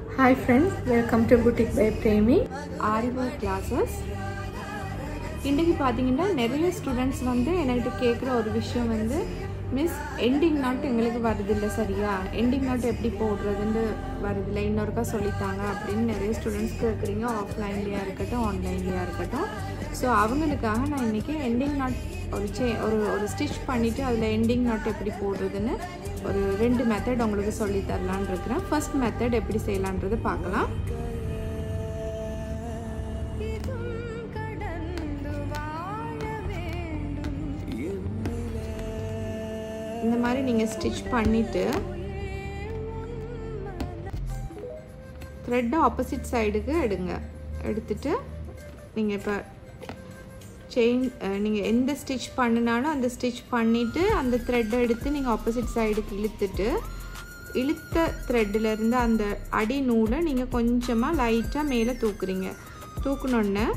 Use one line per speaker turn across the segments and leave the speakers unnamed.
hi friends welcome to boutique by Premi
ஆரிவோ classes இன்றைக்கி பார்த்தீங்கன்னா நிறைய ஸ்டூடெண்ட்ஸ் வந்து என்கிட்ட கேட்குற ஒரு விஷயம் வந்து மிஸ் எண்டிங் நாட் எங்களுக்கு வருதில்லை சரியா எண்டிங் நாட் எப்படி போடுறதுன்னு வருதில்லை இன்னொருக்கா சொல்லித்தாங்க அப்படின்னு நிறைய ஸ்டூடெண்ட்ஸ் கேட்குறீங்க ஆஃப்லைன்லேயா இருக்கட்டும் ஆன்லைன்லேயா இருக்கட்டும் ஸோ அவங்களுக்காக நான் இன்றைக்கி எண்டிங் நாட் ஒரு சே ஒரு ஒரு ஸ்டிச் பண்ணிவிட்டு அதில் எண்டிங் நாட் எப்படி போடுறதுன்னு ஒரு ரெண்டு மெத்தட் உங்களுக்கு சொல்லி தரலான் இருக்கிறேன் ஃபர்ஸ்ட் மெத்தட் எப்படி செய்யலான்றதை பார்க்கலாம் இந்த மாதிரி நீங்கள் ஸ்டிச் பண்ணிவிட்டு த்ரெட்டை ஆப்போசிட் சைடுக்கு எடுங்க எடுத்துட்டு நீங்கள் இப்போ செயின் நீங்கள் எந்த ஸ்டிச் பண்ணினாலும் அந்த ஸ்டிச் பண்ணிவிட்டு அந்த த்ரெட்டை எடுத்து நீங்கள் ஆப்போசிட் சைடுக்கு இழுத்துட்டு இழுத்த த்ரெட்டிலேருந்து அந்த அடி நூலை நீங்கள் கொஞ்சமாக லைட்டாக மேலே தூக்குறீங்க தூக்குனோடனே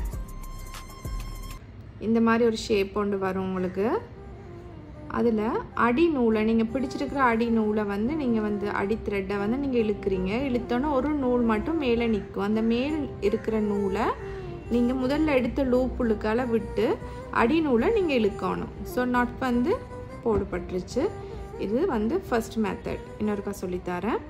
இந்த மாதிரி ஒரு ஷேப் ஒன்று வரும் உங்களுக்கு அதில் அடி நூலை நீங்கள் பிடிச்சிருக்கிற அடி நூலை வந்து நீங்கள் வந்து அடி த்ரெட்டை வந்து நீங்கள் இழுக்கிறீங்க இழுத்தோன்னே ஒரு நூல் மட்டும் மேலே நிற்கும் அந்த மேல் இருக்கிற நூலை நீங்கள் முதல்ல எடுத்த லூப்புளுக்கால விட்டு அடி நூலை நீங்கள் இழுக்கணும் ஸோ நாட் வந்து போடுபட்டுருச்சு இது வந்து ஃபர்ஸ்ட் மெத்தட் இன்னொருக்கா சொல்லித்தரேன்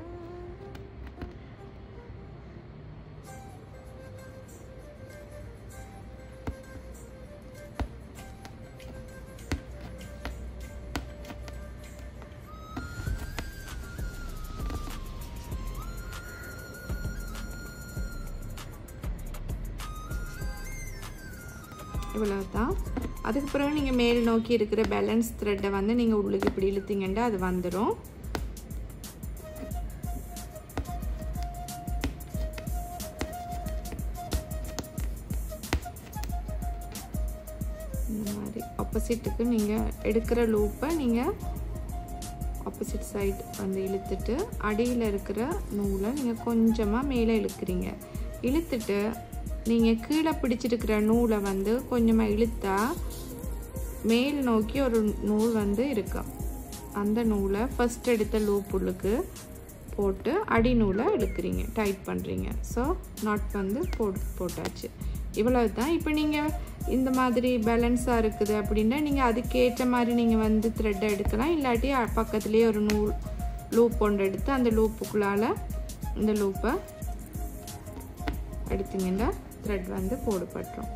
இவ்வளவு தான் அதுக்கு பிறகு நீங்கள் மேல் நோக்கி இருக்கிற பேலன்ஸ் த்ரெட்டை வந்து நீங்கள் உள்ளுக்கு இப்படி இழுத்தீங்கன்னா அது வந்துடும் இந்த மாதிரி ஆப்போசிட்டுக்கு நீங்கள் எடுக்கிற லூப்பை நீங்கள் ஆப்போசிட் சைடு வந்து இழுத்துட்டு அடியில் இருக்கிற நூலை நீங்கள் கொஞ்சமாக மேலே இழுக்கிறீங்க இழுத்துட்டு நீங்கள் கீழே பிடிச்சிருக்கிற நூலை வந்து கொஞ்சமாக இழுத்தா மேல் நோக்கி ஒரு நூல் வந்து இருக்கும் அந்த நூலை ஃபஸ்ட் எடுத்த லூப் உள்ளுக்கு போட்டு அடி நூலை இழுக்கிறீங்க டைட் பண்ணுறீங்க ஸோ நாட் வந்து போட்டு போட்டாச்சு இவ்வளவு தான் இப்போ நீங்கள் இந்த மாதிரி பேலன்ஸாக இருக்குது அப்படின்னா நீங்கள் அதுக்கேற்ற மாதிரி நீங்கள் வந்து த்ரெட்டை எடுக்கலாம் இல்லாட்டி பக்கத்துலேயே ஒரு நூல் லூப் ஒன்று எடுத்து அந்த லூப்புக்குள்ளால் இந்த லூப்பை எடுத்தீங்கன்னா த்ரெட் வந்து போடப்பட்டுரும்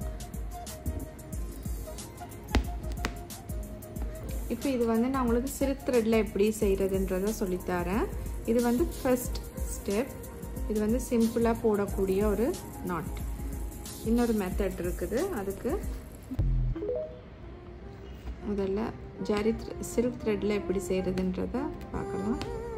இப்போ இது வந்து நான் உங்களுக்கு சில்க் த்ரெட்டில் எப்படி செய்கிறதுன்றத சொல்லித்தரேன் இது வந்து ஃபர்ஸ்ட் ஸ்டெப் இது வந்து சிம்பிளாக போடக்கூடிய ஒரு நாட் இன்னொரு மெத்தட் இருக்குது அதுக்கு முதல்ல ஜரி சில்க் த்ரெட்டில் எப்படி செய்கிறதுன்றத பார்க்கலாம்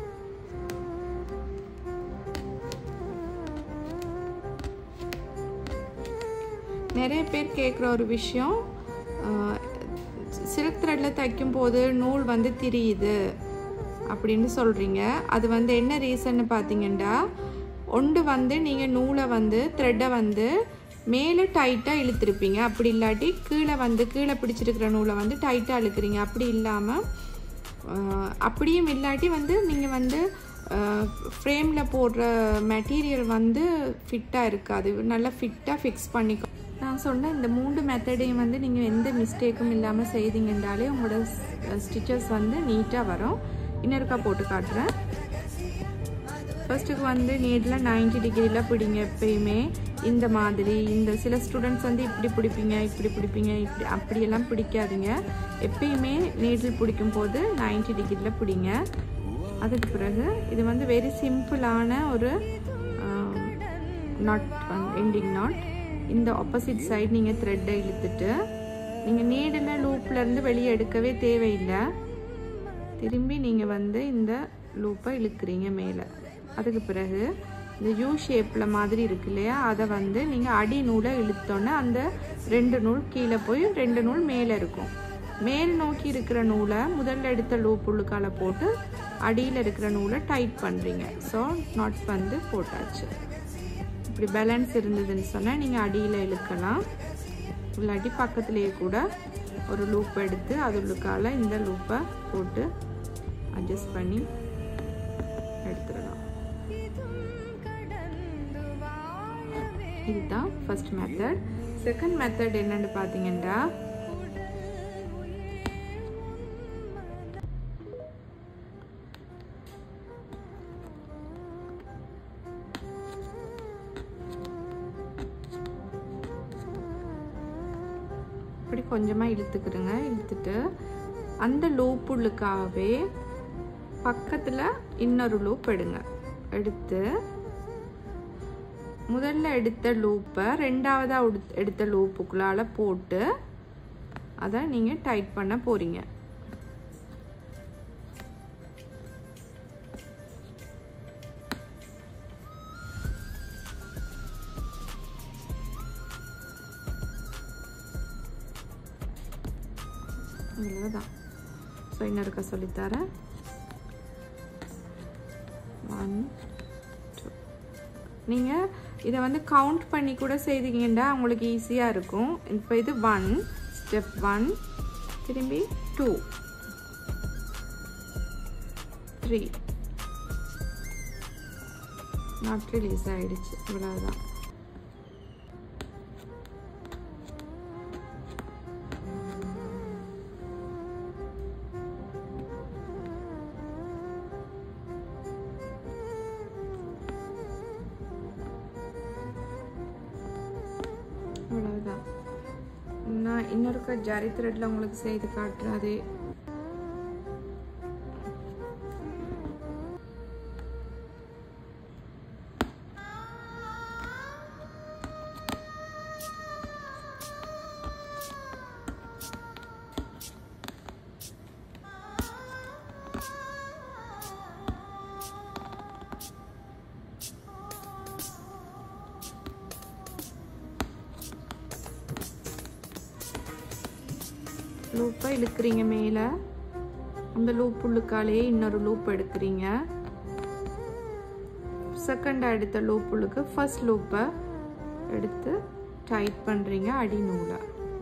நிறைய பேர் கேட்குற ஒரு விஷயம் சில்க் த்ரெட்டில் தைக்கும் போது நூல் வந்து திரியுது அப்படின்னு சொல்கிறீங்க அது வந்து என்ன ரீசன்னு பார்த்தீங்கன்னா ஒன்று வந்து நீங்கள் நூலை வந்து த்ரெட்டை வந்து மேலே டைட்டாக இழுத்துருப்பீங்க அப்படி இல்லாட்டி கீழே வந்து கீழே பிடிச்சிருக்கிற நூலை வந்து டைட்டாக இழுக்கிறீங்க அப்படி இல்லாமல் அப்படியும் இல்லாட்டி வந்து நீங்கள் வந்து ஃப்ரேமில் போடுற மெட்டீரியல் வந்து ஃபிட்டாக இருக்காது நல்லா ஃபிட்டாக ஃபிக்ஸ் பண்ணிக்கோ நான் சொன்ன இந்த மூன்று மெத்தடையும் வந்து நீங்கள் எந்த மிஸ்டேக்கும் இல்லாமல் செய்தீங்கன்றாலே உங்களோட ஸ்டிச்சஸ் வந்து நீட்டாக வரும் இன்னொருக்கா போட்டு காட்டுறேன் ஃபர்ஸ்ட்டுக்கு வந்து நீட்டில் நைன்டி டிகிரியில் பிடிங்க எப்பயுமே இந்த மாதிரி இந்த சில ஸ்டூடெண்ட்ஸ் வந்து இப்படி பிடிப்பீங்க இப்படி பிடிப்பீங்க இப்படி அப்படியெல்லாம் பிடிக்காதீங்க எப்பயுமே நீட்டில் பிடிக்கும் போது நைன்டி டிகிரியில் பிடிங்க அதுக்கு பிறகு இது வந்து வெரி சிம்பிளான ஒரு நாட் எண்டிங் நாட் இந்த ஆப்போசிட் சைடு நீங்கள் த்ரெட்டை இழுத்துட்டு நீங்கள் நீடில் லூப்லேருந்து வெளியே எடுக்கவே தேவையில்லை திரும்பி நீங்கள் வந்து இந்த லூப்பை இழுக்கிறீங்க மேலே அதுக்கு பிறகு இந்த யூ ஷேப்பில் மாதிரி இருக்கு இல்லையா அதை வந்து நீங்கள் அடி நூலை இழுத்தோன்னே அந்த ரெண்டு நூல் கீழே போய் ரெண்டு நூல் மேலே இருக்கும் மேல் நோக்கி இருக்கிற நூலை முதல்ல எடுத்த லூப் உள்ளுக்கால போட்டு அடியில் இருக்கிற நூலை டைட் பண்ணுறீங்க ஸோ நாட் வந்து போட்டாச்சு இப்படி பேலன்ஸ் இருந்ததுன்னு சொன்னால் நீங்கள் அடியில் இழுக்கலாம் இல்லாட்டி பக்கத்துலேயே கூட ஒரு லூப் எடுத்து அது உள்ளுக்கால இந்த லூப்பை போட்டு அட்ஜஸ்ட் பண்ணி எடுத்துடலாம் இதுதான் ஃபர்ஸ்ட் மெத்தட் செகண்ட் மெத்தட் என்னன்னு பார்த்தீங்கன்னா இப்படி கொஞ்சமாக இழுத்துக்கிறேங்க இழுத்துட்டு அந்த லூப்புள்ளுக்காகவே பக்கத்தில் இன்னொரு லூப் எடுங்க எடுத்து முதல்ல எடுத்த லூப்பை ரெண்டாவதாக எடுத்த லூப்புக்குள்ளால போட்டு அதை நீங்கள் டைட் பண்ண போகிறீங்க இவ்வளோதான் ஸோ இன்னொருக்க சொல்லித்தரேன் ஒன் டூ நீங்கள் இதை வந்து கவுண்ட் பண்ணி கூட செய்தீங்கன்னா உங்களுக்கு ஈஸியாக இருக்கும் இப்போ இது ஒன் ஸ்டெப் ஒன் திரும்பி டூ த்ரீ நாட் ரிலீஸ் ஆகிடுச்சு இவ்வளோதான் அவ்வளோதான் நான் இன்னொருக்க ஜரி த்ரெட்டில் உங்களுக்கு செய்து காட்டுறேன் அதே லூப்பை இழுக்கிறீங்க மேலே அந்த லூப் உள்ளுக்காலேயே இன்னொரு லூப் எடுக்கிறீங்க செகண்ட் எடுத்த லூப் உள்ளுக்கு ஃபர்ஸ்ட் லூப்பை எடுத்து டைட் பண்ணுறீங்க அடி நூலை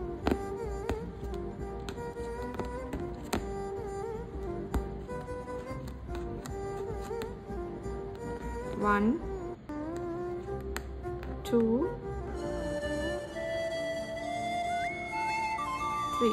one two three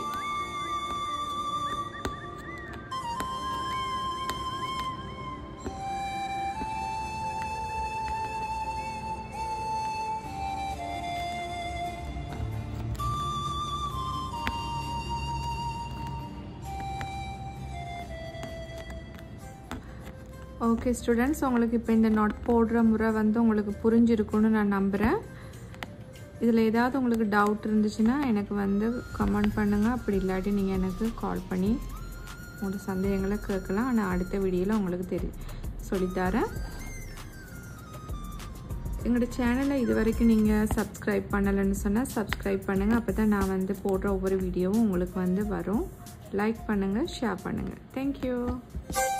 okay students உங்களுக்கு இப்போ இந்த நாட் போடுற முறை வந்து உங்களுக்கு புரிஞ்சிருக்குன்னு நான் நம்புகிறேன் இதில் ஏதாவது உங்களுக்கு டவுட் இருந்துச்சுன்னா எனக்கு வந்து கமெண்ட் பண்ணுங்கள் அப்படி இல்லாட்டி நீங்கள் எனக்கு கால் பண்ணி உங்களோட சந்தேகங்களை கேட்கலாம் ஆனால் அடுத்த வீடியோவில் உங்களுக்கு தெரி சொல்லித்தரேன் எங்களோட சேனலை இது வரைக்கும் நீங்கள் சப்ஸ்கிரைப் பண்ணலைன்னு சொன்னால் சப்ஸ்கிரைப் பண்ணுங்கள் அப்போ தான் நான் வந்து போடுற ஒவ்வொரு வீடியோவும் உங்களுக்கு வந்து வரும் லைக் பண்ணுங்கள் ஷேர் பண்ணுங்கள் தேங்க்யூ